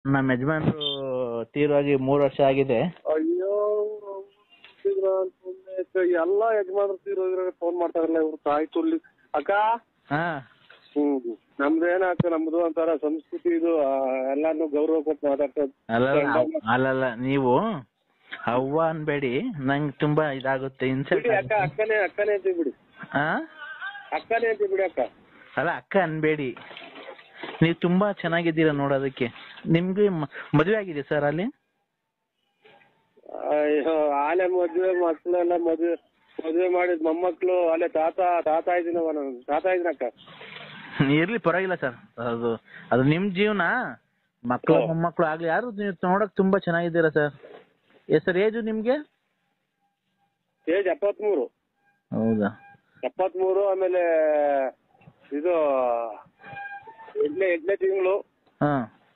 ನಮ್ಮ ಯಜಮಾನ್ರು ತೀರೋಗಿ ಮೂರು ವರ್ಷ ಆಗಿದೆ ಅಯ್ಯೋ ಎಲ್ಲಾ ಯಜಮಾನ್ರು ತೀರೋದ್ರೆ ಫೋನ್ ಮಾಡ್ತಾರಲ್ಲ ಇವ್ರು ತಾಯಿ ತುಲ್ಲಿ ಅಕ್ಕ ಹಾ ಹ್ಮ್ ನಮ್ದೇನ ಅಕ್ಕ ನಮ್ದು ಒಂಥರ ಸಂಸ್ಕೃತಿ ಇದು ಆ, ಎಲ್ಲಾನು ಗೌರವ ಕೊಟ್ಟು ಮಾತಾಡ್ತೇವೆ ಅಲ್ಲಲ್ಲ ಅಲ್ಲಲ್ಲ ನೀವು ಅವ್ವ ಅನ್ಬೇಡಿ ನಂಗೆ ತುಂಬಾ ಇದಾಗುತ್ತೆ ಇನ್ಸಲ್ಟ್ ಬಿಡಿ ಅಕ್ಕ ಅಕ್ಕನೇ ಅಕ್ಕನೇ ಅಂತೀವಿ ಬಿಡಿ ಹಾ ಅಕ್ಕನೇ ಅಂತೀವಿ ಬಿಡಿ ಅಕ್ಕ ಅಲ್ಲ ಅಕ್ಕ ಅನ್ಬೇಡಿ ನೀವು ತುಂಬಾ ಚೆನ್ನಾಗಿದ್ದೀರಾ ನೋಡೋದಕ್ಕೆ ನಿಮ್ಗೆ ಮ- ಮದುವೆ ಆಗಿದೆ ಸರ್ ಅಲ್ಲಿ ಅಯ್ಯೋ ಆಲೆ ಮದ್ವೆ ಮಕ್ಳೆಲ್ಲ ಮದ್ವೆ ಮದ್ವೆ ಮಾಡಿದ್ ಮೊಮ್ಮಕ್ಳು ಅಲ್ಲೇ ತಾತ ತಾತ ಇದ್ದೀನವ ನಾನು ತಾತ ಇದ್ದೀನಕ್ಕ ಇರ್ಲಿ ಪರವಾಗಿಲ್ಲ ಸರ್ ಅದು ಅದು ನಿಮ್ ಜೀವನ ಮಕ್ಕಳು ಹ್ಮ್. ಮೊಮ್ಮಕ್ಕಳು ಆಗ್ಲಿ ಯಾರು ನೀವು ನೋಡಕ್ ತುಂಬಾ ಚೆನ್ನಾಗಿದ್ದೀರಾ ಸರ್ ಎಸ್ ಸರ್ ಏಜು ನಿಮ್ಗೆ ಏಜ್ ಎಪ್ಪತ್ಮೂರು ಹೌದಾ ಎಪ್ಪತ್ಮೂರು ಆಮೇಲೆ ಇದು ಎಂಟನೇ ಎಂಟನೇ ತಿಂಗಳು ಹಾ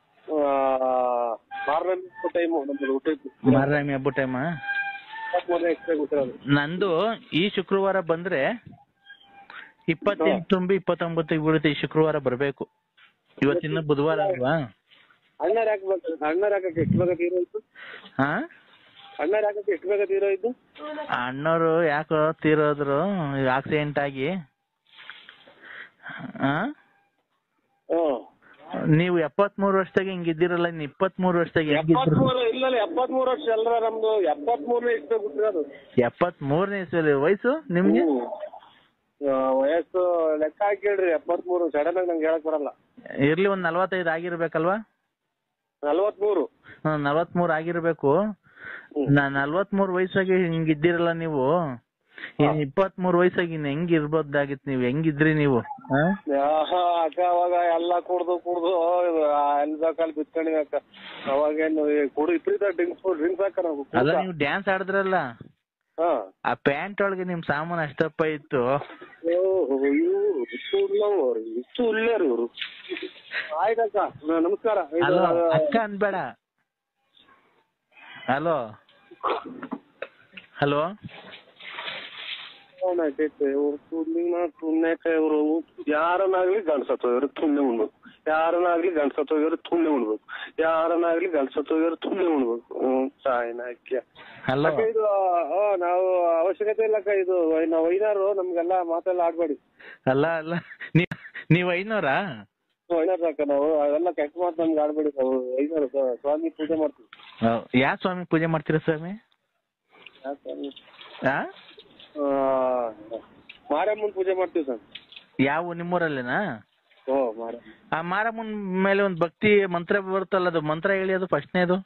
ಮಾರನೇ ಟೈಮು ನಮ್ಮದು ಹುಟ್ಟಿದ್ದು ಮಾರಾಮಿ ಹಬ್ಬ ಟೈಮಾ ಎಪ್ಪತ್ಮೂರನೇ ಎಕ್ಸ್ಟ್ರಾ ಗೊತ್ತಿರೋದು ನಂದು ಈ ಶುಕ್ರವಾರ ಬಂದ್ರೆ ಇಪ್ಪತ್ತೆಂಟು ತುಂಬಿ ಇಪ್ಪತ್ತೊಂಬತ್ತಿಗೆ ಬೀಳುತ್ತೆ ಈ ಶುಕ್ರವಾರ ಬರ್ಬೇಕು ಇವತ್ತಿನ ಬುಧವಾರ ಅಲ್ವಾ ಅಣ್ಣಾರ್ ಹಾಕ್ಬೇಕು ಅಣ್ಣಾರ್ ಹಾಕಕ್ಕೆ ಎಷ್ಟು ಬೇಗ ತೀರೋ ಇತ್ತು ಹಾ ಅಣ್ಣಾರ್ ಹಾಕಕ್ಕೆ ಎಷ್ಟು ಬೇಗ ತೀರೋ ಇದ್ದು ಅಣ್ಣವ್ರು ಯಾಕೋ ತೀರೋದ್ರು ಆಕ್ಸಿಡೆಂಟ್ ಆಗಿ ಆ ಹ್ಮ್ ನೀವು ಎಪ್ಪತ್ಮೂರು ವರ್ಷದಾಗ ಹಿಂಗಿದ್ದೀರಲ್ಲ ಇನ್ನು ಇಪ್ಪತ್ಮೂರು ವರ್ಷದಾಗ ಹೆಂಗಿದ್ರು ಎಪ್ಪತ್ಮೂರು ಇಲ್ಲ ಎಪ್ಪತ್ಮೂರು ವರ್ಷ ಎಲ್ಲರ ನಮ್ದು ಎಪ್ಪತ್ಮೂರನೇ ಇಷ್ಟು ಗೊತ್ತಿರೋದು ಎಪ್ಪತ್ಮೂರನೇ ಇಸ್ವಿಯಲ್ಲಿ ವಯಸ್ಸು ನಿಮ್ಗೆ ಹ್ಮ್. ಆ, ವಯಸ್ಸು ಲೆಕ್ಕ ಹಾಕಿ ಹೇಳ್ರಿ ಎಪ್ಪತ್ಮೂರು ಸಡನ್ ಆಗಿ ನಂಗೆ ಹೇಳಕ್ ಬರಲ್ಲ ಇರ್ಲಿ ಒಂದ್ ನಲ್ವತ್ತೈದು ಆಗಿರ್ಬೇಕಲ್ವಾ ನಲ್ವತ್ಮೂರು ಹ್ಮ್ ನಲ್ವತ್ಮೂರು ಆಗಿರ್ಬೇಕು ಹ್ಮ್. ನಾ ನಲ್ವತ್ಮೂರು ವಯಸ್ಸಾಗಿ ಹಿಂಗಿದ್ದೀರಲ್ಲ ನೀವು ಇನ್ ಇಪ್ಪತ್ಮೂರು ವಯಸ್ಸಾಗಿ ಇನ್ ಹೆಂಗ್ ಇರ್ಬೋದಾಗಿತ್ತು ನೀವು ಹೆಂಗಿದ್ರಿ ನೀವು ಆ? ಆಹಾ, ಅಕ್ಕ ಅವಾಗ ಎಲ್ಲ ಕುಡ್ದು ಕುಡ್ದು ಎಲ್ಲಿ ಬೇಕಲ್ಲಿ ಬಿತ್ಕೊಂಡಿವಿ ಅಕ್ಕ ಅವಾಗೇನು ಈ ಕುಡಿ ಇಪ್ರೀತ ಡ್ರಿಂಕ್ಸ್ ಡ್ರಿಂಕ್ಸ್ ಹಾಕ ನಾವು ಅಲ್ಲ ನೀವು ಡ್ಯಾನ್ಸ್ ಆಡಿದ್ರಲ್ಲ ಹಾ ಆ ಪ್ಯಾಂಟ್ ಒಳಗೆ ನಿಮ್ ಸಾಮಾನು ಅಷ್ಟಪ್ಪ ಇತ್ತು ಓಹೋ ಇವ್ರು ಇಷ್ಟು ಉಳ್ಳವರು ಇಷ್ಟು ಉಳ್ಳೇರು ಇವರು ಆಯ್ತಕ್ಕ ನ- ನಮಸ್ಕಾರ ಇದು, ಅಲೋ ಆ, ಅಕ್ಕ ಅನ್ಬೇಡ ಹಲೋ ಹಲೋ ಅವನಾಯ್ತೈತೆ ಇವ್ರು ತುಳ್ಳಿನ ತುಣ್ಣೆಕ ಇವರು ಯಾರನ್ನಾಗ್ಲಿ ಗಂಡ್ಸತ್ ಹೋಗ್ಯಾರ ತುಣ್ಣೆ ಉಣ್ಬೇಕು ಯಾರನ್ನಾಗ್ಲಿ ಗಂಡ್ಸತ್ ಹೋಗ್ಯಾರ ತುಣ್ಣೆ ಉಣ್ಬೇಕು ಯಾರನ್ನಾಗ್ಲಿ ಗಂಡ್ಸತ್ ಹೋಗ್ಯಾರ ತುಣ್ಣೆ ಉಣ್ಬೇಕು ಹ್ಮ್ ಸಾಯಿನ ಅಕ್ಕ ಹಲೋ ಅಕ್ಕ ಇದು ಆ, ನಾವು ಅವಶ್ಯಕತೆ ಇಲ್ಲಕ್ಕ ಇದು ನಾವು ಐನಾರು ನಮ್ಗೆಲ್ಲ ಮಾತೆಲ್ಲ ಆಡ್ಬೇಡಿ ಅಲ್ಲ ಅಲ್ಲ ನೀವ್ ನೀವ್ ಐನೂರಾ ಐನಾರು ಅಕ್ಕ ನಾವು ಅವೆಲ್ಲ ಕೆಟ್ಟ ಮಾತು ನಮ್ಗೆ ಆಡ್ಬೇಡಿ ನಾವು ಐನಾರು ಸ್ವ- ಸ್ವಾಮಿ ಪೂಜೆ ಮಾಡ್ತೀವಿ ಯಾ ಸ್ವಾಮಿ ಪೂಜೆ ಮಾಡ್ತೀರಾ ಸ್ವಾಮಿ ಯಾ ಸ್ವಾಮಿ? ಆ ಆ, ಮಾರಮ್ಮನ್ ಪೂಜೆ ಮಾಡ್ತೀವಿ ಸರ್ ಯಾವ ನಿಮ್ಮೂರಲ್ಲೇನಾ ಓ ಮಾರ ಆ ಮಾರಮ್ಮನ್ ಮೇಲೆ ಒಂದ್ ಭಕ್ತಿ ಮಂತ್ರ ಬರುತ್ತಲ್ಲ ಅದು ಮಂತ್ರ ಹೇಳಿ ಅದು ಫಸ್ಟ್ನೇದು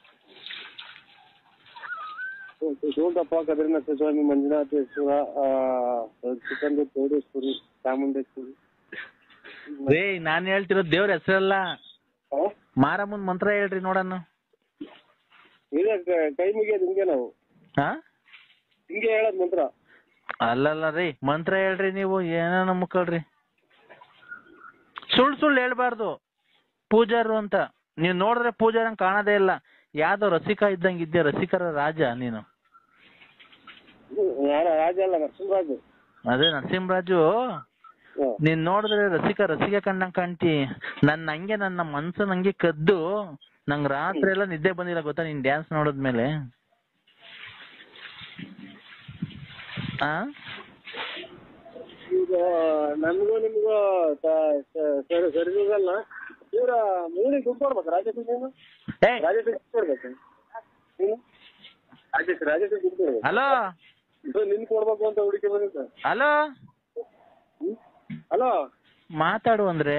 ಶಿವಟಪ್ಪ ಕದ್ರಿನಾಥ ಸ್ವಾಮಿ ಮಂಜುನಾಥೇಶ್ವರ ಚಿಕ್ಕಂದು ಚೌಡೇಶ್ವರಿ ಚಾಮುಂಡೇಶ್ವರಿ ರೇ ನಾನ್ ಹೇಳ್ತಿರೋದು ದೇವ್ರ ಹೆಸರಲ್ಲ ಆ? ಮಾರಮ್ಮನ್ ಮಂತ್ರ ಹೇಳ್ರಿ ನೋಡಣ ಇದೇ ಕ- ಕೈ ಮುಗಿಯೋದು ಹಿಂಗೆ ನಾವು ಹಾ ಹಿಂಗೆ ಹೇಳೋದ್ ಮಂತ್ರ ಅಲ್ಲಲ್ಲ ರೀ ಮಂತ್ರ ಹೇಳ್ರಿ ನೀವು ಏನೇನೋ ಮುಕ್ಕಳ್ರಿ ಸುಳ್ಳು ಸುಳ್ಳು ಹೇಳ್ಬಾರ್ದು ಪೂಜಾರು ಅಂತ ನೀವ್ ನೋಡಿದ್ರೆ ಪೂಜಾರಂಗ್ ಕಾಣದೇ ಇಲ್ಲ ಯಾವ್ದೋ ರಸಿಕ ಇದ್ದಂಗ್ ಇದ್ದೆ ರಸಿಕರ ರಾಜ ನೀನು ಯಾರ ರಾಜ ಅಲ್ಲ ನರಸಿಂಹರಾಜು ಅದೇ ನರಸಿಂಹರಾಜು ಹಾ. ನೀನ್ ನೋಡಿದ್ರೆ ರಸಿಕ ರಸಿಕ ಕಂಡಂಗ್ ಕಾಣ್ತಿ ನನ್ನ ಹಂಗೆ ನನ್ನ ಮನ್ಸು ನಂಗೆ ಕದ್ದು ನಂಗ್ ರಾತ್ರಿ ಎಲ್ಲ ನಿದ್ದೆ ಬಂದಿಲ್ಲ ಗೊತ್ತಾ ನೀನ್ ಡ್ಯಾನ್ಸ್ ನೋಡಿದ್ಮೇಲೆ ಆ ಈಗ ನಮಗೂ ನಿಮ್ಗೂ ತ- ಸ- ಸರಿ ಸರಿ ಹೋಗಲ್ಲ ಇವ್ರ ಮೂಳಿಗೆ ದುಡ್ಡು ಕೊಡ್ಬೇಕು ರಾಜೇಶ್ ನೀನು ಏ ರಾಜೇಶ್ ದುಡ್ಡು ಕೊಡ್ಬೇಕು ನೀನು ರಾಜೇಶ್ ರಾಜೇಶ್ ದುಡ್ಡು ಕೊಡ್ಬೇಕು ಹಲೋ ಇದು ನಿನ್ ಕೊಡ್ಬೇಕು ಅಂತ ಹುಡುಕಿ ಬಂದಿದ್ದ ಹಲೋ ಹಲೋ ಮಾತಾಡು ಅಂದ್ರೆ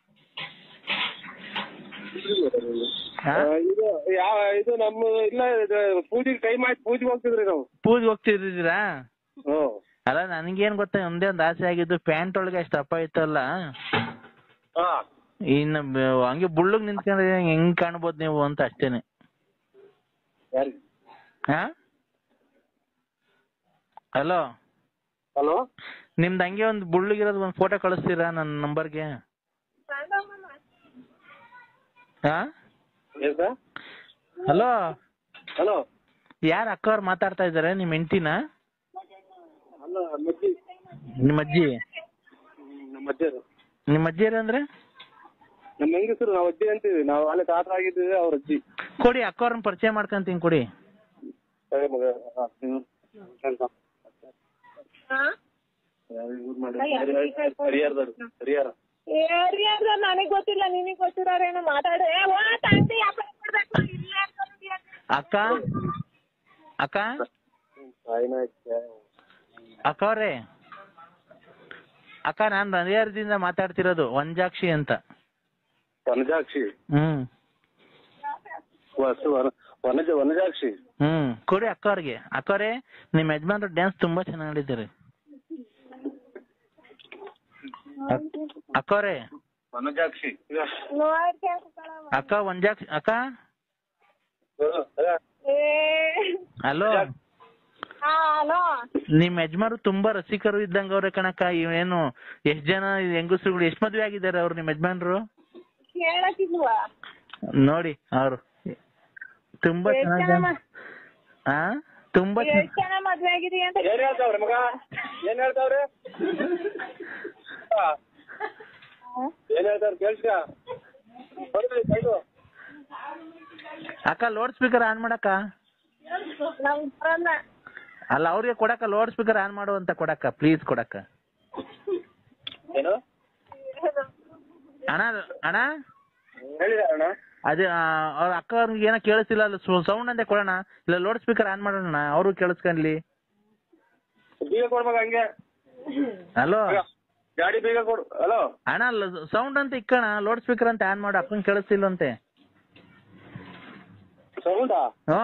ಹಾ? ಇದು ಯಾವ ಇದು ನಮ್ಮ ಇಲ್ಲ ಇದು ಪೂಜೆಗೆ ಟೈಮ್ ಆಯ್ತು ಪೂಜೆಗೆ ಹೋಗ್ತಿದ್ರಿ ನಾವು ಪೂಜೆ ಹೋಗ್ತಿದ್ದೀರಾ ಹ್ಞೂ ಅಲ್ಲ ನನ್ಗೇನ್ ಗೊತ್ತಾ ಒಂದೇ ಒಂದ್ ಆಸೆ ಆಗಿದ್ದು ಪ್ಯಾಂಟ್ ಒಳಗೆ ಅಷ್ಟು ದಪ್ಪ ಇತ್ತಲ್ಲ ಹಾ ಇನ್ನು ಬ- ಹಂಗೆ ಬುಳ್ಳಗ್ ನಿಂತ್ಕೊಂಡ್ರೆ ಹೆಂಗ್ ಕಾಣ್ಬೋದು ನೀವು ಅಂತ ಅಷ್ಟೇನೆ ಯಾರಿಗೆ ಹಾ ಹಲೋ ಹಲೋ ನಿಮ್ದು ಹಂಗೆ ಒಂದು ಬುಳ್ಳಗಿರೋದು ಒಂದು ಫೋಟೋ ಕಳಿಸ್ತೀರಾ ನನ್ನ ನಂಬರ್ಗೆ ಹಾ ಏನ್ ಸರ್ ಹಲೋ ಹಲೋ ಯಾರು ಅಕ್ಕವ್ರು ಮಾತಾಡ್ತಾ ಇದಾರೆ ನಿಮ್ಮ ಹೆಂಡ್ತಿನ ಅಲ್ಲ ಮಜ್ಜಿ ನಿಮ್ಮ ಅಜ್ಜಿ ನಮ್ಮ ಮಜ್ಜಿ ಅದು ನಿಮ್ಮ ಅಜ್ಜಿಯರು ಅಂದ್ರೆ ನಮ್ಮ ಹೆಂಗಸರು ನಾವು ಅಜ್ಜಿ ಅಂತೀವಿ ನಾವು ಅಲ್ಲಿ ತಾತ ಆಗಿದ್ದೀವಿ ಅವ್ರ ಅಜ್ಜಿ ಕೊಡಿ ಅಕ್ಕವ್ರನ್ನ ಪರಿಚಯ ಮಾಡ್ಕೊಂತೀನಿ ಕೊಡಿ ಸರಿ ಮಗ ಹಾ, ಹ್ಮ್. ಕೆಲ್ಸ. ಯಾರು ಇವ್ರ್ ಮಾಡಿ- ಹರಿಹರದವ್ರು, ಹರಿಹರ ಏರಿಯಾದ ನನಗ್ ಗೊತ್ತಿಲ್ಲ ನಿನಗ್ ಗೊತ್ತಿರೋರೇನೋ ಮಾತಾಡು ಏ ಓ ತಂದೆ ಯಾಕೆ ಕೊಡ್ಬೇಕು ಇಲ್ಲೇ ಅನ್ಕೊಂಡಿದ್ಯಾ? ಅಕ್ಕ ಅಕ್ಕ ಸಾಯಿನಾಯ್ತು. ಅಕ್ಕವ್ರೆ ಅಕ್ಕ ನಾನ್ ಹರಿಹರದಿಂದ ಮಾತಾಡ್ತಿರೋದು ವಂಜಾಕ್ಷಿ ಅಂತ ವನಜಾಕ್ಷಿ ಹ್ಮ್ ವಸ ವನ- ವನಜ ವನಜಾಕ್ಷಿ ಹ್ಮ್ ಕೊಡಿ ಅಕ್ಕವ್ರಿಗೆ ಅಕ್ಕವ್ರೆ ನಿಮ್ ಯಜಮಾನ್ರು ಡ್ಯಾನ್ಸ್ ತುಂಬಾ ಚೆನ್ನಾಗಿ ಆಡಿದ್ದಾರೆ ಅಕ್- ಅಕ್ಕವ್ರೆ ವನಜಾಕ್ಷಿ ನೋಡ್ಕ್ಯಾಕ ಕಣವ್ವ. ಅಕ್ಕ ವಂಜಾಕ್ಷಿ ಅಕ್ಕ ಏ ಹಲೋ ಹಾ ಹಲೋ ನಿಮ್ ಯಜಮಾನ್ರು ತುಂಬಾ ರಸಿಕರು ಇದ್ದಂಗ ಅವ್ರೆ ಕಣಕ್ಕ ಏನು ಎಷ್ಟ್ ಜನ ಹೆಂಗಸ್ರುಗಳು ಎಷ್ಟ್ ಮದ್ವೆ ಆಗಿದ್ದಾರೆ ಅವ್ರು ನಿಮ್ ಯಜಮಾನ್ರು ಕೇಳಕ್ಕಿಲ್ವಾ ನೋಡಿ ಅವ್ರು ತುಂಬಾ ಎಷ್ಟ್ ಚೆನ್ನಾಗಿ ಜನ ಮ- ಆ ತುಂಬಾ ಚೆನ್ನ- ಎಷ್ಟ್ ಜನ ಮದ್ವೆ ಆಗಿದೀಯ ಅಂತ ಏನ್ ಹೇಳ್ತಾವ್ರೆ ಮಗ ಏನ್ ಹೇಳ್ತಾವ್ರೆ ಹಾ, ಏನ್ ಹೇಳ್ತಾವ್ರೆ ಕೇಳ್ಸ್ಕ ಬರ್ರಿ ಸೈಡು ಅಕ್ಕ ಲೌಡ್ ಸ್ಪೀಕರ್ ಆನ್ ಮಾಡಕ್ಕ ನಮ್ ಬರಲ್ಲ ಅಲ್ಲ ಅವ್ರಿಗೆ ಕೊಡಕ್ಕ ಲೌಡ್ ಸ್ಪೀಕರ್ ಆನ್ ಮಾಡು ಅಂತ ಕೊಡಕ್ಕ ಪ್ಲೀಸ್ ಕೊಡಕ್ಕ ಏನು ಅಣ್ಣ ಅಣ್ಣ ಹೇಳಿದ ಅಣ್ಣ ಅದೇ ಆ, ಅವ್ರ ಅಕ್ಕ ಅವ್ರಿಗೆ ಏನೋ ಕೇಳಿಸ್ತಿಲ್ಲ ಅಲ್ಲ ಸೌಂಡ್ ಅಂತ ಕೊಡೋಣ ಇಲ್ಲ ಲೌಡ್ ಸ್ಪೀಕರ್ ಆನ್ ಮಾಡೋಣ ಅವರು ಕೇಳಿಸ್ಕೊಂಡ್ಲಿ ಬೀಗ ಕೊಡ್ಬೇಕು ಹಂಗೆ ಹಲೋ ಬೀಗ. ಗಾಡಿ ಬೀಗ ಕೊಡು ಹಲೋ ಅಣ್ಣ ಸೌಂಡ್ ಅಂತ ಇಕ್ಕಣ ಲೌಡ್ ಸ್ಪೀಕರ್ ಅಂತ ಆನ್ ಮಾಡು ಅಕ್ಕಂಗ್ ಕೇಳಿಸ್ತಿಲ್ಲಂತೆ ಸೌಂಡಾ ಹಾ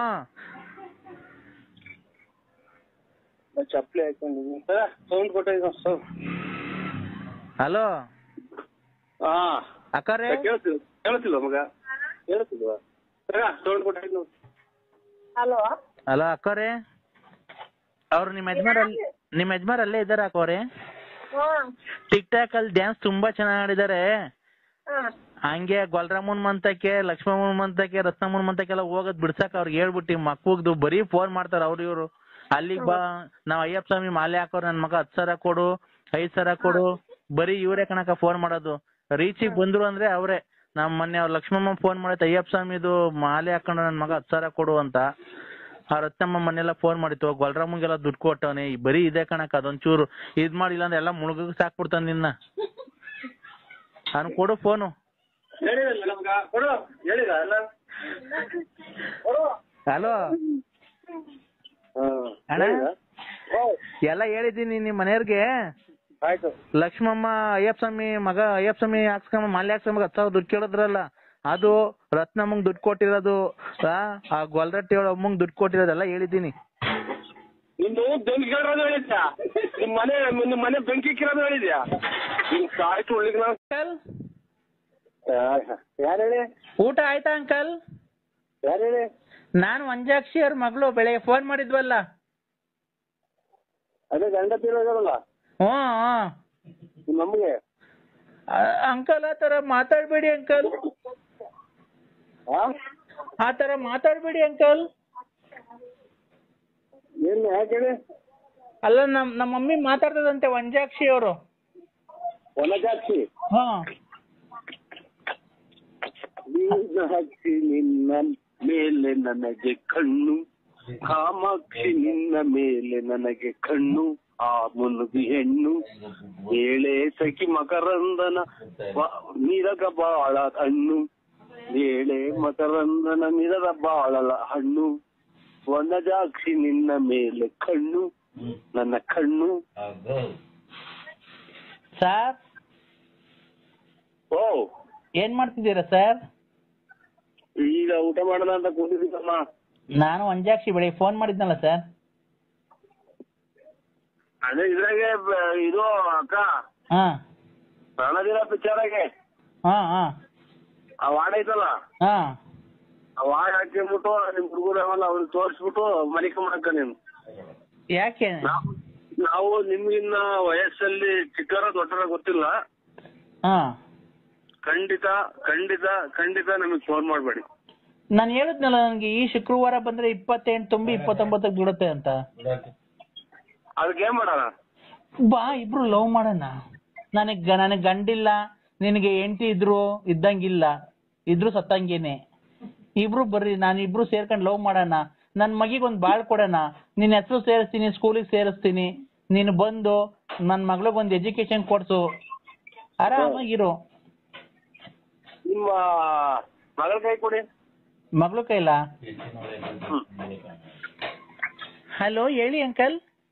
ಚಪ್ಪಲಿ ಹಾಕೊಂಡಿದ್ದೀನಿ ಸೌಂಡ್ ಕೊಟ್ಟಿದ್ದೀನಿ ಸೌಂಡ್ ಹಲೋ ಹಾ ಅಕ್ಕರೇ ಕೇಳ್ತಿಲ್ಲ ಕೇಳ್ತಿಲ್ವ ಮಗ ಕೇಳ್ತಿಲ್ವಾ ಸೌಂಡ್ ಕೊಟ್ಟಿದ್ದೀನಿ ಹಲೋ ಹಲೋ ಅಕ್ಕವ್ರೆ ಅವ್ರು ನಿಮ್ಮ ಯಜಮಾನ್ ಅಲ್ಲಿ ನಿಮ್ಮ ಯಜಮಾನ್ ಅಲ್ಲೇ ಇದಾರೆ ಅಕ್ಕವ್ರೆ ಹ್ಮ್ ಟಿಕ್ ಟಾಕ್ ಅಲ್ಲಿ ಡ್ಯಾನ್ಸ್ ತುಂಬಾ ಚೆನ್ನಾಗಿ ಆಡಿದ್ದಾರೆ ಹ್ಮ್ ಹಂಗೆ ಗೊಲ್ರಾಮನ್ ಮಂತಕ್ಕೆ ಲಕ್ಷ್ಮಮ್ಮನ್ ಮಂತಕ್ಕೆ ರತ್ನಮ್ಮನ್ ಮಂತಕ್ಕೆ ಎಲ್ಲ ಹೋಗೋದ್ ಬಿಡ್ಸಕ್ ಅವ್ರಿಗೆ ಹೇಳ್ಬಿಟ್ಟು ಮಕ್ಕಳು ಬರೀ ಫೋನ್ ಮಾಡ್ತಾರ ಅವ್ರು ಇವ್ರು ಅಲ್ಲಿಗ್ ಬಾ ನಾವ್ ಅಯ್ಯಪ್ಪ ಸ್ವಾಮಿ ಮಾಲೆ ಹಾಕೋರ್ ನನ್ ಮಗ ಹತ್ ಸಾವಿರ ಕೊಡು ಐದ್ ಸಾವಿರ ಕೊಡು ಬರೀ ಇವ್ರೇ ಕಣಕ ಫೋನ್ ಮಾಡೋದು ರೀಚಿಗ್ ಬಂದ್ರು ಅಂದ್ರೆ ಅವ್ರೆ ನಮ್ ಮೊನ್ನೆ ಅವ್ರ ಲಕ್ಷ್ಮಮ್ಮ ಫೋನ್ ಮಾಡೈತೆ ಅಯ್ಯಪ್ಪ ಸ್ವಾಮಿದು ಮಾಲೆ ಹಾಕೊಂಡು ನನ್ ಮಗ ಹತ್ ಸಾವಿರ ಕೊಡು ಅಂತ ಆ ರತ್ನಮ್ಮ ಮನೆಲ್ಲ ಫೋನ್ ಮಾಡಿತ್ತು ಗೊಲ್ರಾಮಂಗೆಲ್ಲ ದುಡ್ಡು ಕೊಟ್ಟವನೆ ಬರೀ ಇದೆ ಕಣಕ ಅದೊಂಚೂರು ಇದ್ ಮಾಡಿಲ್ಲ ಅಂದ್ರೆ ಎಲ್ಲ ಮುಳುಗಕ್ ಸಾಕ್ಬಿಡ್ತಾನ ನಿನ್ನ ಅವ್ನು ಕೊಡು ಫೋನು ಹೇಳಿದಲ್ಲ ಮಗ ಕೊಡು ಹೇಳಿದ ಅಲ್ಲ ಕೊಡು ಹಲೋ ಹಾ ಅಣ್ಣ? ಹೇಳಿದ? ಓ, ಎಲ್ಲ ಹೇಳಿದ್ದೀನಿ ನಿಮ್ ಮನೆಯವ್ರಿಗೆ ಆಯ್ತು ಲಕ್ಷ್ಮಮ್ಮ ಅಯ್ಯಪ್ಪ ಸ್ವಾಮಿ ಮಗ ಅಯ್ಯಪ್ಪ ಸ್ವಾಮಿ ಹಾಕ್ಸ್ಕೊಂಬ ಮಾಲೆ ಹಾಕ್ಸ್ಕೊಂಬ ಹತ್ತು ಸಾವಿರ ದುಡ್ಡು ಕೇಳಿದ್ರಲ್ಲ ಅದು ರತ್ನಮ್ಮಂಗ್ ದುಡ್ಡು ಕೊಟ್ಟಿರೋದು ಆ, ಆ ಗೊಲ್ರಟ್ಟಿ ಅವಳ ಅಮ್ಮಂಗ್ ದುಡ್ಡು ಕೊಟ್ಟಿರೋದೆಲ್ಲ ಹೇಳಿದ್ದೀನಿ ನಿಂದು ಬೆಂಕಿ ಕೇಳೋದು ಹೇಳಿದ್ಯಾ ನಿಮ್ ಮನೆ ನಿಮ್ ಮನೆ ಬೆಂಕಿ ಕಿರೋದು ಹೇಳಿದ್ಯಾ ನಿಮ್ ಸಾಯ್ತು ಉಳ್ಳಿಗ್ ನಾವು ಅಂಕಲ್ ಯಾರು ಹೇಳಿ ಊಟ ಆಯ್ತಾ ಅಂಕಲ್ ಯಾರು ಹೇಳಿ ನಾನು ವಂಜಾಕ್ಷಿ ಅವ್ರ ಮಗಳು ಬೆಳಗ್ಗೆ ಫೋನ್ ಮಾಡಿದ್ವಲ್ಲ ಅದೇ ಗಂಡ ತೀರೋದಲ್ಲ ಹ್ಞೂ ಹ್ಞೂ ನಿಮ್ಮ ಅಮ್ಮಗೆ ಅಂಕಲ್ ಆ ಥರ ಮಾತಾಡಬೇಡಿ ಅಂಕಲ್ ಹಾ ಆ ಥರ ಮಾತಾಡಬೇಡಿ ಅಂಕಲ್ ಏನ್ ಯಾಕೆ ಹೇಳಿ ಅಲ್ಲ ನಮ್ ನಮ್ಮ ಮಮ್ಮಿ ಮಾತಾಡ್ತದಂತೆ ವಂಜಾಕ್ಷಿ ಅವರು ವನಜಾಕ್ಷಿ ಹಾ ನೀನು ಹಚ್ಚಿ ನಿನ್ನ ಮೇಲೆ ನನಗೆ ಕಣ್ಣು ಕಾಮಾಕ್ಷಿ ನಿನ್ನ ಮೇಲೆ ನನಗೆ ಕಣ್ಣು ಆ ಮುನುಗಿ ಹೆಣ್ಣು ಏಳೆ ಸಖಿ ಮಕರಂದನ ಬ- ಮಿರಗ ಬಾಳ ಹಣ್ಣು ಏಳೆ ಮಕರಂದನ ಮಿರದ ಬಾಳಲ ಹಣ್ಣು ವನಜಾಕ್ಷಿ ನಿನ್ನ ಮೇಲೆ ಕಣ್ಣು ನನ್ನ ಕಣ್ಣು ಸರ್ ಓ ಏನ್ ಮಾಡ್ತಿದ್ದೀರಾ ಸರ್ ಈಗ ಊಟ ಮಾಡೋಣ ಅಂತ ಕೂತಿದ್ದೀನಮ್ಮ ನಾನು ವಂಜಾಕ್ಷಿ ಬೆಳಿಗ್ಗೆ ಫೋನ್ ಮಾಡಿದ್ನಲ್ಲ ಸರ್ ಅದೇ ಇದ್ರಾಗೆ ಬ- ಇದು ಅಕ್ಕ ಹಾ ರಣಧೀರ ಪಿಕ್ಚರಾಗೆ ಹಾ ಹಾ ಆ ವಾರ್ಡ್ ಐತಲ್ಲ ಹಾ ಆ ವಾರ್ಡ್ ಹಾಕ್ಕೊಂಡ್ಬಿಟ್ಟು ನಿಮ್ ಹುಡುಗರು ಅವಲ್ಲ ಅವ್ರಿಗೆ ತೋರಿಸ್ಬಿಟ್ಟು ಮಲಿಕೊಂಬಳಕ್ಕ ನೀನು ಯಾಕೆ ನಾವು ನಾವು ನಿಮ್ಗಿನ್ನ ವಯಸ್ಸಲ್ಲಿ ಚಿಕ್ಕರ ದೊಡ್ಡರ ಗೊತ್ತಿಲ್ಲ ಹಾ ಖಂಡಿತ ಖಂಡಿತ ಖಂಡಿತ ನಮಗೆ ಫೋನ್ ಮಾಡಬೇಡಿ ನಾನು ಹೇಳಿದ್ನಲ್ಲ ನನಗೆ ಈ ಶುಕ್ರವಾರ ಬಂದ್ರೆ ಇಪ್ಪತ್ತೆಂಟು ತುಂಬಿ ಇಪ್ಪತ್ತೊಂಬತ್ತಕ್ಕೆ ಬಿಡುತ್ತೆ ಅಂತ ಅದಕ್ಕೆ ಏನ್ ಮಾಡೋಣ ಬಾ ಇಬ್ರು ಲವ್ ಮಾಡೋಣ ನನಗ್ ನನಗ್ ಗಂಡಿಲ್ಲ ನಿನಗೆ ಹೆಂಡತಿ ಇದ್ರು ಇದ್ದಂಗಿಲ್ಲ ಇದ್ರು ಸತ್ತಂಗೇನೆ ಇಬ್ರು ಬರ್ರಿ ನಾನು ಇಬ್ರು ಸೇರ್ಕೊಂಡು ಲವ್ ಮಾಡೋಣ ನನ್ ಮಗಿಗೆ ಒಂದ್ ಬಾಳ್ ಕೊಡೋಣ ನಿನ್ ಹೆಸರು ಸೇರಿಸ್ತೀನಿ ಸ್ಕೂಲಿಗೆ ಸೇರಿಸ್ತೀನಿ ನೀನು ಬಂದು ನನ್ ಮಗಳಿಗೆ ಒಂದ್ ಎಜುಕೇಶನ್ ಕೊಡ್ಸು ಆರಾಮಾಗಿರು ನಿಮ್ಮ ಮಗಳ ಕೈ ಕೊಡಿ ಮಗಳು ಕೈಲ ಹಲೋ ಹೇಳಿ ಅಂಕಲ್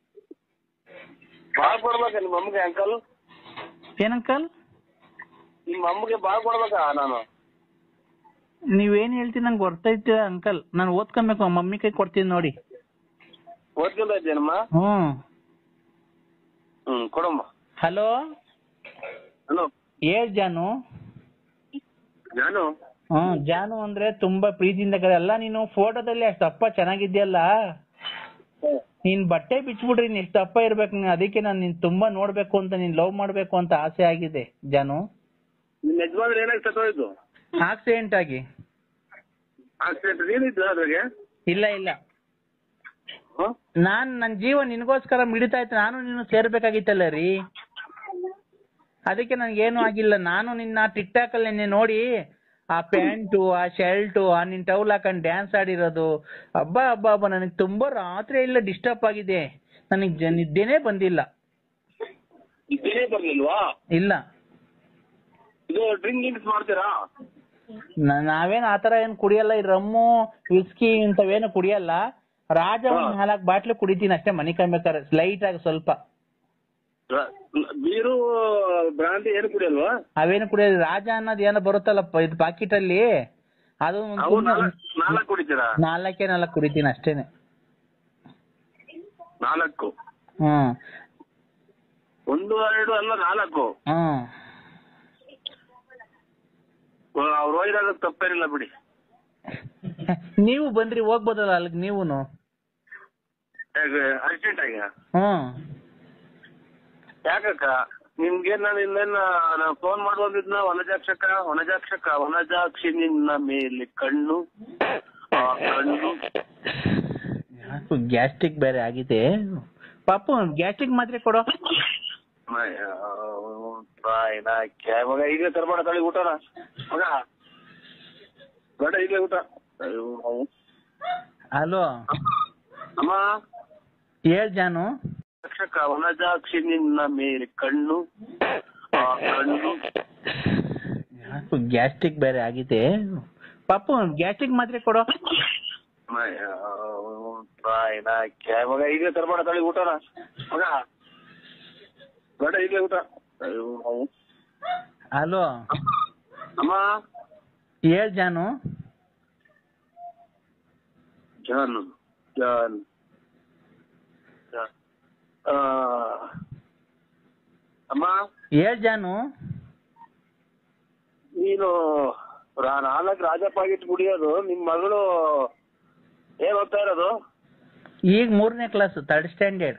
ಬಾಳ್ ಕೊಡ್ಬೇಕಾ ನಿಮ್ಮ ಅಮ್ಮಗೆ ಅಂಕಲ್ ಏನ್ ಅಂಕಲ್ ನಿಮ್ಮ ಅಮ್ಮಗೆ ಬಾಳ್ ಕೊಡ್ಬೇಕಾ ನಾನು ನೀವೇನ್ ಹೇಳ್ತೀನಿ ನಂಗೆ ಗೊತ್ತೈತೆ ಅಂಕಲ್ ನಾನು ಓದ್ಕೊಬೇಕು ಮಮ್ಮಿ ಕೈ ಕೊಡ್ತೀನಿ ನೋಡಿ ಓದ್ಕೊಂತ ಇದ್ದೇನಮ್ಮ ಹ್ಮ್ ಹ್ಮ್ ಕೊಡಮ್ಮ ಹಲೋ ಹಲೋ ಹೇಳ್ ಜಾನು ನಾನು ಹ್ಮ್ ಜಾನು ಅಂದ್ರೆ ತುಂಬಾ ಪ್ರೀತಿಯಿಂದ ಕರೆ ಅಲ್ಲ ನೀನು ಫೋಟೋದಲ್ಲಿ ಅಷ್ಟು ಅಪ್ಪ ಚೆನ್ನಾಗಿದ್ಯಲ್ಲ ನೀನ್ ಬಟ್ಟೆ ಬಿಚ್ಬಿಟ್ರಿ ನೀನ್ ಎಷ್ಟು ಅಪ್ಪ ಇರ್ಬೇಕು ನೀನ್ ಅದಕ್ಕೆ ನಾನು ನಿನ್ ತುಂಬಾ ನೋಡ್ಬೇಕು ಅಂತ ನೀನ್ ಲವ್ ಮಾಡ್ಬೇಕು ಅಂತ ಆಸೆ ಆಗಿದೆ ಜಾನು ನಿಮ್ಮ ಯಜಮಾನ್ರು ಏನಾಗಿ ಸತ್ತೋಯ್ತು ಆಕ್ಸಿಡೆಂಟ್ ಆಗಿ ಆಕ್ಸಿಡೆಂಟ್ ನೀನಿದ್ದು ಅದ್ರಾಗೆ ಇಲ್ಲ ಇಲ್ಲ ಹ? ನಾನ್ ನನ್ ಜೀವ ನಿನಗೋಸ್ಕರ ಮಿಡಿತಾ ಇತ್ತು ನಾನು ನೀನು ಸೇರ್ಬೇಕಾಗಿತ್ತಲ್ಲ ರೀ ಅದಕ್ಕೆ ನನ್ಗೇನು ಆಗಿಲ್ಲ ನಾನು ನಿನ್ನ ಟಿಕ್ಟಾಕ್ ಅಲ್ಲಿ ನಿನ್ನೆ ನೋಡಿ ಆ ಪ್ಯಾಂಟು ಆ ಶರ್ಟು ಆ ನಿನ್ ಟೌಲ್ ಹಾಕೊಂಡ್ ಡ್ಯಾನ್ಸ್ ಆಡಿರೋದು ಹಬ್ಬ ಹಬ್ಬ ಹಬ್ಬ ನನಗೆ ತುಂಬಾ ರಾತ್ರಿ ಎಲ್ಲ ಡಿಸ್ಟರ್ಬ್ ಆಗಿದೆ ನನಗೆ ನಿದ್ದೆನೇ ಬಂದಿಲ್ಲ ಇದೇನೇ ಬರ್ಲಿಲ್ವಾ ಇಲ್ಲ ಇದು ಡ್ರಿಂಕ್ ಗಿಂಕ್ಸ್ ಮಾಡ್ತೀರಾ ನ- ನಾವೇನ್ ಆತರ ಏನ್ ಕುಡಿಯಲ್ಲ ಈ ರಮ್ಮು ವಿಸ್ಕಿ ಇಂಥವೇನು ಕುಡಿಯಲ್ಲ ರಾಜ ಒಂದ್ ಹಾ. ನಾಲ್ಕು ಬಾಟ್ಲು ಕುಡಿತೀನಿ ಅಷ್ಟೇ ಮನೆ ಕಮ್ಬೇಕಾರೆ ಲೈಟ್ ಆಗಿ ಸ್ವಲ್ಪ ರ- ಬೀರು ಬ್ರಾಂತಿ ಏನು ಕುಡಿಯಲ್ವಾ ಅವೇನು ಕುಡಿಯೋದು ರಾಜ ಅನ್ನೋದು ಏನೋ ಬರುತ್ತಲ್ಲಪ್ಪ ಇದು ಪಾಕಿಟ್ ಅಲ್ಲಿ ಅದು ಒಂದ್ ಅವು ಸುಮ್ನೆ ನಾಲ್ಕು ನಾಲ್ಕು ಕುಡಿತೀರಾ ನಾಲ್ಕೇ ನಾಲ್ಕು ಕುಡಿತೀನಿ ಅಷ್ಟೇನೆ ನಾಲ್ಕು ಹ್ಮ್ ಒಂದು ಎರಡು ಅಲ್ಲ ನಾಲ್ಕು ಹ್ಮ್ ಅವ್ರು ಹೋಗಿರೋದು ತಪ್ಪೇನಿಲ್ಲ ಬಿಡಿ ನೀವು ಬಂದ್ರಿ ಹೋಗ್ಬೋದಲ್ಲ ಅಲ್ಲಿಗೆ ನೀವುನು ಅರ್ಜೆಂಟ್ ಆಗಿ ಹ್ಮ್ ಯಾಕಕ್ಕ ನಿಮ್ಗೆ ನಾನು ಇನ್ನೇನ ನಾನು ಫೋನ್ ಮಾಡುವಂತಿದ್ನ ವನಜಾಕ್ಷಕ ವನಜಾಕ್ಷಕ ವನಜಾಕ್ಷಿ ನಿನ್ನ ಮೇಲೆ ಕಣ್ಣು ಆ ಕಣ್ಣು ಗ್ಯಾಸ್ಟ್ರಿಕ್ ಬೇರೆ ಆಗಿದೆ ಪಾಪು ಗ್ಯಾಸ್ಟ್ರಿಕ್ ಮಾತ್ರೆ ಕೊಡೋ ಅಯ್ಯೋ, ಬಾಯ್ನ ಕ್ಯಾ ಮಗ ಈಗ ತರಬೇಡ ತಳಿ ಊಟನ ಮಗ ಬೇಡ ಈಗಲೇ ಊಟ ಅಯ್ಯೋ, ನಾವು. ಹಲೋ ಅಮ್ಮ ಹೇಳ್ ಜಾನು ರಕ್ಷಕ ವನಜಾಕ್ಷಿ ನಿನ್ನ ಮೇಲೆ ಕಣ್ಣು ಆ ಕಣ್ಣು ಗ್ಯಾಸ್ಟ್ರಿಕ್ ಬೇರೆ ಆಗಿದೆ ಪಾಪು ಗ್ಯಾಸ್ಟ್ರಿಕ್ ಮಾತ್ರೆ ಕೊಡೋ ಅಯ್ಯೋ, ಬಾಯ್ನ ಕ್ಯಾ ಮಗ ಈಗ ತರಬೇಡ ತಳಿ ಊಟನ ಮಗ ಬೇಡ ಈಗಲೇ ಊಟ ಅಯ್ಯೋ, ನಾವು. ಹಲೋ ಅಮ್ಮ ಹೇಳ್ ಜಾನು ಜಾನ್ ಜಾನ್ ಜಾನ್. ಆ, ಅಮ್ಮ ಹೇಳ್ ಜಾನು ನೀನು ರಾ- ನಾಲ್ಕು ರಾಜ ಪಾಕೆಟ್ ಕುಡಿಯೋದು ನಿಮ್ ಮಗಳು ಏನ್ ಓದ್ತಾ ಇರೋದು ಈಗ ಮೂರನೇ ಕ್ಲಾಸ್ ಥರ್ಡ್ ಸ್ಟ್ಯಾಂಡರ್ಡ್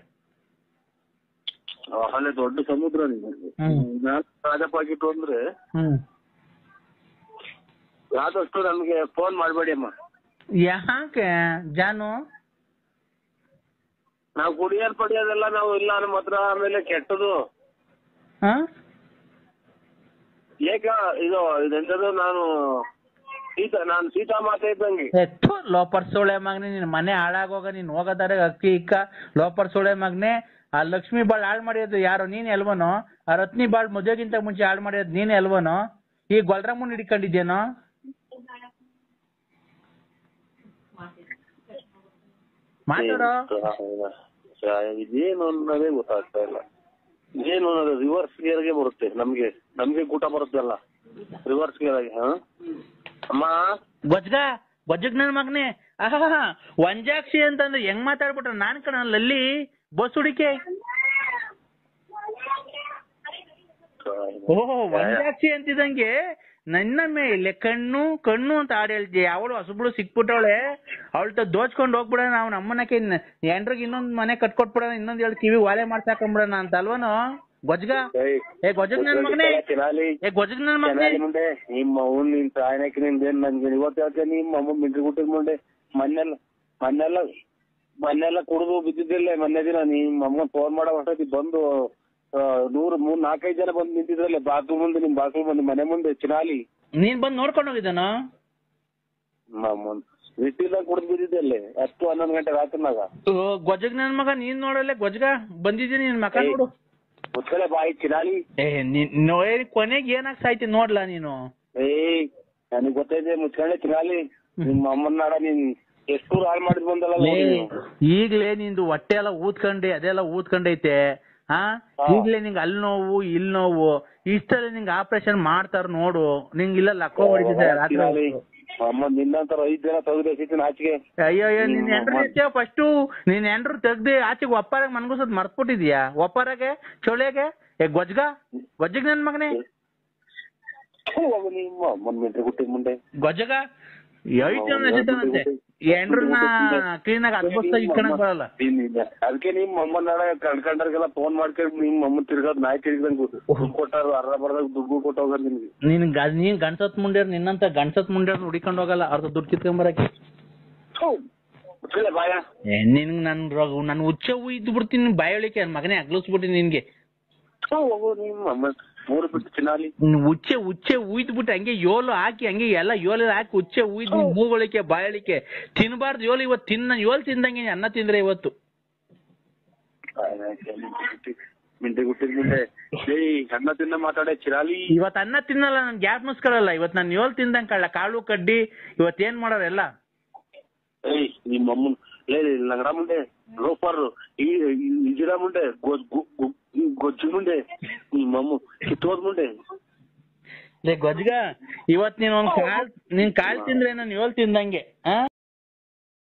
ಅಲ್ಲೇ ದೊಡ್ಡ ಸಮುದ್ರ ನೀನು ಹ್ಮ್. ನಾಲ್ಕು ರಾಜ ಪಾಕೆಟ್ ಅಂದ್ರೆ ಹ್ಮ್ ಆದಷ್ಟು ನಮ್ಗೆ ಫೋನ್ ಮಾಡ್ಬೇಡಿ ಅಮ್ಮ ಯಾಕೆ ಜಾನು ನಾವು ಕುಡಿಯೋದ್ ಪಡಿಯೋದೆಲ್ಲ ನಾವು ಇಲ್ಲ ನಮ್ಮ ಹತ್ರ ಆಮೇಲೆ ಕೆಟ್ಟದು ಹ ಏಕ ಇದು ಇದೆಂತದು ನಾನು ಸೀತಾ ನಾನು ಸೀತಾ ಮಾತೆ ಇದ್ದಂಗೆ ಎತ್ತು ಲೋಪರ್ ಸೋಳೆ ಮಗನೆ ನಿನ್ ಮನೆ ಹಾಳಾಗೋಗ ನೀನ್ ಹೋಗದಾರೆ ಅಕ್ಕಿ ಇಕ್ಕ ಲೋಪರ್ ಸೋಳೆ ಮಗನೆ ಆ ಲಕ್ಷ್ಮಿ ಬಾಳ್ ಹಾಳ್ ಮಾಡಿರೋದು ಯಾರು ನೀನ್ ಎಲ್ವನೋ ಆ ರತ್ನಿ ಬಾಳ್ ಮದುವೆಗಿಂತ ಮುಂಚೆ ಹಾಳ್ ಮಾಡಿರೋದು ನೀನ್ ಎಲ್ವನೋ ಈ ಗೊಲ್ರಮ್ಮನ್ ಹಿಡ್ಕೊಂಡಿದ್ಯೇನೋ ಮಾತಾಡೋ ಇದೇನು ಅನ್ನೋದೇ ಗೊತ್ತಾಗ್ತಾ ಇಲ್ಲ ಏನು ಅನ್ನೋದು ರಿವರ್ಸ್ ಗೇರ್ಗೆ ಬರುತ್ತೆ ನಮ್ಗೆ ನಮ್ಗೆ ಕೂಟ ಬರುತ್ತಲ್ಲ ರಿವರ್ಸ್ ಗೇರ್ ಆಗಿ ಹಾ ಅಮ್ಮ ಗೊಜ್ಗ ಗೊಜ್ಜಗ್ ನನ್ ಮಗನೆ ಆಹಾ ವಂಜಾಕ್ಷಿ ಅಂತಂದ್ರೆ ಹೆಂಗ್ ಮಾತಾಡ್ಬಿಟ್ರ ನಾನ್ ಕಣ ಲಲ್ಲಿ ಬಸ್ ಹುಡಿಕೆ ಓಹೋ ವಂಜಾಕ್ಷಿ ಅಂತಿದಂಗೆ ನನ್ನ ಮೇಲೆ ಕಣ್ಣು ಕಣ್ಣು ಅಂತ ಹಾಡು ಹೇಳ್ತಿ ಅವಳು ಹೊಸಬ್ಳು ಸಿಕ್ಬಿಟ್ಟವಳೆ ಅವಳ್ತ ದೋಚ್ಕೊಂಡ್ ಹೋಗ್ಬಿಡೋಣ ನಾವು ನಮ್ಮನಕ್ಕೆ ಎಂಡ್ರಿಗೆ ಇನ್ನೊಂದ್ ಮನೆ ಕಟ್ಕೊಟ್ಬಿಡೋಣ ಇನ್ನೊಂದ್ ಎರಡು ಕಿವಿ ವಾಲೆ ಮಾಡ್ಸಾಕೊಂಬಿಡೋಣ ಅಂತ ಅಲ್ವನೋ ಗೊಜ್ಗ ಏ ಗೊಜ್ಜಗ್ ನನ್ ಮಗನೇ ಕೆನಾಲಿ ಏ ಗೊಜ್ಜಗ್ ನನ್ ಮಗನೇ ಕೆನಾಲಿ ಮುಂದೆ ನಿಮ್ಮ ಅವ್ನ್ ನಿನ್ ತಾಯನಕ್ಕೆ ನಿಂದೇನ್ ನನ್ಗೆ ಇವತ್ತು ಹೇಳ್ತೇನೆ ನಿಮ್ಮ ಅಮ್ಮ ಮಿಂಟ್ರಿ ಗುಟ್ಟದ ಮುಂದೆ ಮೊನ್ನೆಲ್ಲ ಮೊನ್ನೆಲ್ಲ ಮೊನ್ನೆಲ್ಲ ಕುಡಿದು ಬಿದ್ದಿದ್ದಿಲ್ಲ ಮೊನ್ನೆ ದಿನ ನಿಮ್ಮ ಅಮ್ಮ ಫೋನ್ ಮಾಡೋ ಅಷ್ಟೊತ್ತಿಗೆ ಬಂದು ಆ, ನೂರು ಮೂರ್ ನಾಲ್ಕೈದು ಜನ ಬಂದು ನಿಂತಿದ್ರಲ್ಲ ಬಾಗ್ಲು ಮುಂದೆ ನಿಮ್ ಬಾಗ್ಲು ಮುಂದೆ ಮನೆ ಮುಂದೆ ಚಿನಾಲಿ ನೀನ್ ಬಂದ್ ನೋಡ್ಕೊಂಡು ಹೋಗಿದ್ದಾನೋ ಬಿಟ್ಟಿಲ್ಲ ಕುಡ್ದು ಬಿದ್ದಿದ್ದೆ ಹತ್ತು ಹನ್ನೊಂದು ಗಂಟೆ ರಾತ್ರಿನಾಗ ಗೊಜಗ್ ನನ್ ಮಗ ನೀನ್ ನೋಡಲ್ಲ ಗೊಜ್ಗ ಬಂದಿದ್ದೀನಿ ನಿನ್ ಮಕ ಏಯ್. ನೋಡು ಮುತ್ಕಲೆ ಬಾಯಿ ಚಿನಾಲಿ ಏ ನೀನ್ ನೋ- ಕೊನೆಗೆ ಏನಾಗ್ ಸಾಯ್ತಿ ನೋಡ್ಲಾ ನೀನು ಏಯ್ ನನಗ್ ಗೊತ್ತೈತೆ ಮುಚ್ಕೊಂಡೆ ಚಿನಾಲಿ ನಿಮ್ಮ ಅಮ್ಮನ ನಾಡ ನೀನ್ ಎಷ್ಟು ಹಾಳು ಮಾಡಿದ್ ಬಂದಲ್ಲ ಲೇ, ನೋಡಿ ನೀನು. ಈಗ್ಲೇ ನಿಂದು ಹೊಟ್ಟೆ ಎಲ್ಲ ಊದ್ಕೊಂಡೆ ಅದೆಲ್ಲ ಊದ್ಕೊಂಡೈತೆ ಹಾ ಹಾ. ಈಗ್ಲೇ ನಿಂಗೆ ಅಲ್ಲಿ ನೋವು ಇಲ್ಲಿ ನೋವು ಇಷ್ಟಲ್ಲಿ ನಿಂಗೆ ಆಪರೇಷನ್ ಮಾಡ್ತಾರ ನೋಡು ನಿಂಗೆ ಇಲ್ಲ ಲಕ್ಕೋ ಹೊಡಿತಿದ್ದೆ ರಾತ್ರಿ ಚಿನಾಲಿ ಹೊತ್ತು. ಅಮ್ಮ ನಿನ್ನಂತರ ಐದ್ ಜನ ತೆಗ್ದು ಆಚೆಗೆ ಅಯ್ಯೋ ಅಯ್ಯೋ ನಿನ್ ಹ್ಮ್, ಎಂಡ್ರು ಅಮ್ಮ. ಎತ್ತೇವ ಫಸ್ಟು ನಿನ್ ಎಂಡ್ರು ತೆಗ್ದಿ ಆಚೆಗೆ ಒಪ್ಪಾರಾಗ ಮನ್ಗುಸದ್ ಮರ್ತ್ಬಿಟ್ಟಿದ್ಯಾ ಒಪ್ಪಾರಾಗೆ ಚೊಳೆಗೆ ಏ ಗೊಜ್ಗ ಗೊಜ್ಜಗ್ ನನ್ ಮಗನೇ ಹೋಗು ನಿಮ್ಮ ಅಮ್ಮನ್ ಮೆಂಟ್ರಿ ಗುಟ್ಟಿದ ಮುಂದೆ ಗೊಜ್ಜಗ ಐದು ಎಸಿತಾನಂತೆ ಎಂಡ್ರನ್ನ ಕ್ಲೀನ್ ಆಗಿ ಅದ್ಬಸ್ತಾಗಿ ಇಟ್ಕೊಳಕ್ ಬರಲ್ಲ ನೀನ್- ಅದಕ್ಕೆ ನಿಮ್ ಅಮ್ಮನ ನಾಡ ಕಣ್ಕಂಡ್ರಿಗೆಲ್ಲ ಫೋನ್ ಮಾಡ್ಕೊಂಡು ನಿಮ್ ಅಮ್ಮ ತಿರ್ಗೋದ್ ನಾಯಿ ತಿರ್ಗದಂಗ್ ದುಡ್ಡು ಕೊಟ್ಟಾರ ಅರ್ಧ ಬರ್ದಾಗ ದುಡ್ಡು ಕೊಟ್ಟು ಹೋಗೋದ್ ನಿಮ್ಗೆ ನೀನ್ ಗ- ನೀನ್ ಗಂಡ್ಸತ್ ಮುಂಡ್ಯಾರ್ ನಿನ್ನಂತ ಗಂಡ್ಸತ್ ಮುಂಡ್ಯಾರ್ ಹುಡಿಕೊಂಡ್ ಹೋಗಲ್ಲ ಅರ್ಧ ದುಡ್ಡು ಕಿತ್ಕೊಂಬರಕ್ಕೆ ಮುಚ್ಕಲೆ ಬಾಯ ಏ, ನಿನ್ ನನ್ ರೋಗ ನನ್ ಉಚ್ಚ ಇದ್ದು ಬಿಡ್ತೀನಿ ಬಾಯೊಳಿಕೆ ಮಗನೇ ಅಗ್ಲಿಸ್ಬಿಟ್ಟಿನಿ ನಿನ್ಗೆ ಹೋಗು ನಿಮ್ಮ ಅಮ್ಮ ಮೂರು ಬಿಟ್ಟು ಚಿನ್ನಾಲಿ ನೀನ್ ಉಚ್ಚೆ ಉಚ್ಚೆ ಉಯ್ದು ಬಿಟ್ಟು ಹಂಗೆ ಯೋಲು ಹಾಕಿ ಹಂಗೆ ಎಲ್ಲ ಯೋಲ ಹಾಕಿ ಉಚ್ಚೆ ಉಯ್ದು ಮೂಗೊಳಿಕೆ ಬಾಯಳಿಕೆ ತಿನ್ಬಾರ್ದು ಯೋಲು ಇವತ್ತು ತಿನ್ನ ಯೋಲ್ ತಿಂದಂಗೆ ನೀನ್ ಅನ್ನ ತಿಂದ್ರೆ ಇವತ್ತು ಮಿಂಟೆ ಗುಟ್ಟಿದ ಮುಂದೆ ಏಯ್ ಅನ್ನ ತಿನ್ನ ಮಾತಾಡೆ ಚಿರಾಲಿ ಇವತ್ ಅನ್ನ ತಿನ್ನಲ್ಲ ನನ್ ಗ್ಯಾಪ್ ಮುಸ್ಕೊಳಲ್ಲ ಇವತ್ ನಾನು ಯೋಲ್ ತಿಂದಂಗ್ ಕಳ್ಳ ಕಾಳು ಕಡ್ಡಿ ಇವತ್ ಏನ್ ಮಾಡೋರೆಲ್ಲ ಏಯ್ ನಿಮ್ಮ ಅಮ್ಮನ್ ಲೇ ಲಂಗಡ ಮುಂದೆ ಲೋಫರ್ ಈ ಈ ಗಿಡ ಮುಂದೆ ಗೊ- ಗೊ- ಗೊ- ಗೊಜ್ಜು ಮುಂದೆ ನಿಮ್ಮ ಅಮ್ಮ ಕಿತ್ತೋದ್ ಮುಂದೆ ಲೇ ಗೊಜ್ಗ ಇವತ್ ನೀನ್ ಒಂದ್ ಕಾಲ್ ನೀನ್ ಕಾಲ್ ತಿಂದ್ರೆ ನಾನು ಯೋಲ್ ತಿಂದಂಗೆ ಆ